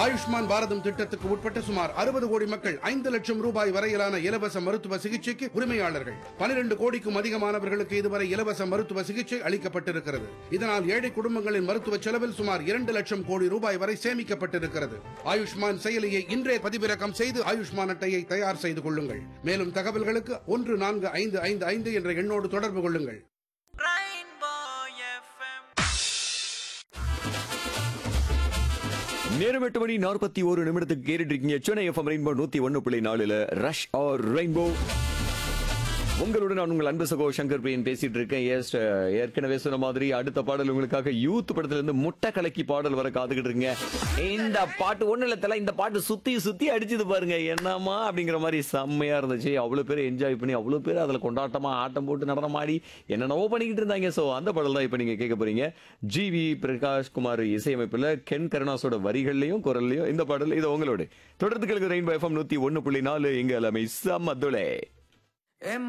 ஆயுஷ்மான் பாரதம் திட்டத்துக்கு உட்பட்ட சுமார் அறுபது கோடி மக்கள் ஐந்து லட்சம் ரூபாய் வரையிலான இலவச மருத்துவ சிகிச்சைக்கு உரிமையாளர்கள் பனிரெண்டு கோடிக்கும் அதிகமானவர்களுக்கு இதுவரை இலவச மருத்துவ சிகிச்சை அளிக்கப்பட்டிருக்கிறது இதனால் ஏழை குடும்பங்களின் மருத்துவ செலவில் சுமார் இரண்டு லட்சம் கோடி ரூபாய் வரை சேமிக்கப்பட்டிருக்கிறது ஆயுஷ்மான் செயலியை இன்றே பதிவிறக்கம் செய்து ஆயுஷ்மான் அட்டையை தயார் செய்து கொள்ளுங்கள் மேலும் தகவல்களுக்கு ஒன்று நான்கு ஐந்து ஐந்து ஐந்து என்ற எண்ணோடு தொடர்பு கொள்ளுங்கள் Rainbow FM. நேரம் எட்டு மணி நாற்பத்தி ஒரு நிமிடத்துக்கு கேட்டுட்டு இருக்கீங்க சென்னை எஃப்எம் ரெயின்போ நூத்தி ஒன்னு புள்ளி நாலுல ரஷ் ஆர் ரெயின்போ உங்களுடன் நான் உங்கள் அன்பு சகோ சங்கர் பிரியன் பேசிட்டு இருக்கேன் எஸ் ஏற்கனவே சொன்ன மாதிரி அடுத்த பாடல் உங்களுக்காக யூத் படத்துல இருந்து முட்டை கலக்கி பாடல் வர காத்துக்கிட்டு இருக்கீங்க இந்த பாட்டு ஒண்ணு இல்ல தல இந்த பாட்டு சுத்தி சுத்தி அடிச்சது பாருங்க என்னமா அப்படிங்கிற மாதிரி செம்மையா இருந்துச்சு அவ்வளவு பேர் என்ஜாய் பண்ணி அவ்வளவு பேர் அதுல கொண்டாட்டமா ஆட்டம் போட்டு நடனம் ஆடி என்னென்னவோ பண்ணிக்கிட்டு இருந்தாங்க சோ அந்த பாடல் தான் இப்ப நீங்க கேட்க போறீங்க ஜிவி பிரகாஷ் குமார் இசையமைப்புல கென் கருணாஸோட வரிகள்லயும் குரல்லையும் இந்த பாடல் இது உங்களோட தொடர்ந்து கேளுங்க ரெயின்போ எஃப்எம் நூத்தி ஒன்னு புள்ளி நாலு எங்க எல்லாமே சம்மதுலே ஏ